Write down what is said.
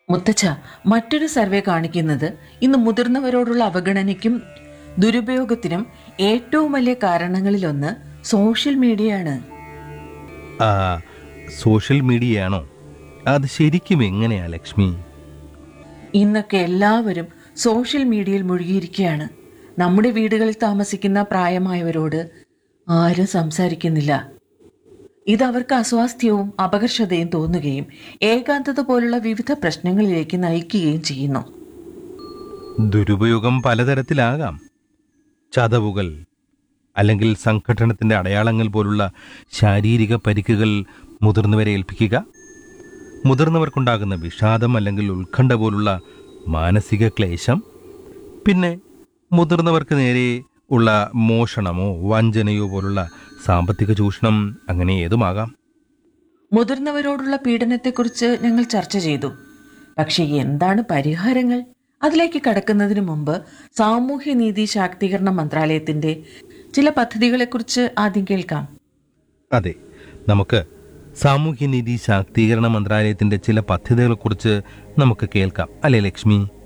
മുത്തച്ഛ മറ്റൊരു സർവേ കാണിക്കുന്നത് ഇന്ന് മുതിർന്നവരോടുള്ള അവഗണനയ്ക്കും ദുരുപയോഗത്തിനും ഏറ്റവും വലിയ കാരണങ്ങളിലൊന്ന് സോഷ്യൽ മീഡിയയാണ് ആ സോഷ്യൽ മീഡിയയാണോ അത് ശരിക്കും എങ്ങനെയാ ലക്ഷ്മി ഇന്നൊക്കെ എല്ലാവരും സോഷ്യൽ മീഡിയയിൽ മുഴുകിയിരിക്കുകയാണ് നമ്മുടെ വീടുകളിൽ താമസിക്കുന്ന പ്രായമായവരോട് ആരും സംസാരിക്കുന്നില്ല ഇത് അവർക്ക് അസ്വാസ്ഥ്യവും അപകർഷതയും തോന്നുകയും ഏകാന്തത പോലുള്ള വിവിധ പ്രശ്നങ്ങളിലേക്ക് നയിക്കുകയും ചെയ്യുന്നു ദുരുപയോഗം പലതരത്തിലാകാം ചതവുകൾ അല്ലെങ്കിൽ സംഘടനത്തിന്റെ അടയാളങ്ങൾ പോലുള്ള ശാരീരിക പരിക്കുകൾ മുതിർന്നവരെ ഏൽപ്പിക്കുക മുതിർന്നവർക്കുണ്ടാകുന്ന വിഷാദം അല്ലെങ്കിൽ ഉത്കണ്ഠ പോലുള്ള മാനസിക ക്ലേശം പിന്നെ മുതിർന്നവർക്ക് നേരെ ഉള്ള മോഷണമോ വഞ്ചനയോ പോലുള്ള സാമ്പത്തിക ചൂഷണം അങ്ങനെ ഏതുമാകാം മുതിർന്നവരോടുള്ള പീഡനത്തെക്കുറിച്ച് ഞങ്ങൾ ചർച്ച ചെയ്തു പക്ഷേ എന്താണ് പരിഹാരങ്ങൾ അതിലേക്ക് കടക്കുന്നതിന് മുമ്പ് സാമൂഹ്യനീതി ശാക്തീകരണ മന്ത്രാലയത്തിന്റെ ചില പദ്ധതികളെക്കുറിച്ച് ആദ്യം കേൾക്കാം അതെ നമുക്ക് സാമൂഹ്യനീതി ശാക്തീകരണ മന്ത്രാലയത്തിന്റെ ചില പദ്ധതികളെക്കുറിച്ച് നമുക്ക് കേൾക്കാം അല്ലേ ലക്ഷ്മി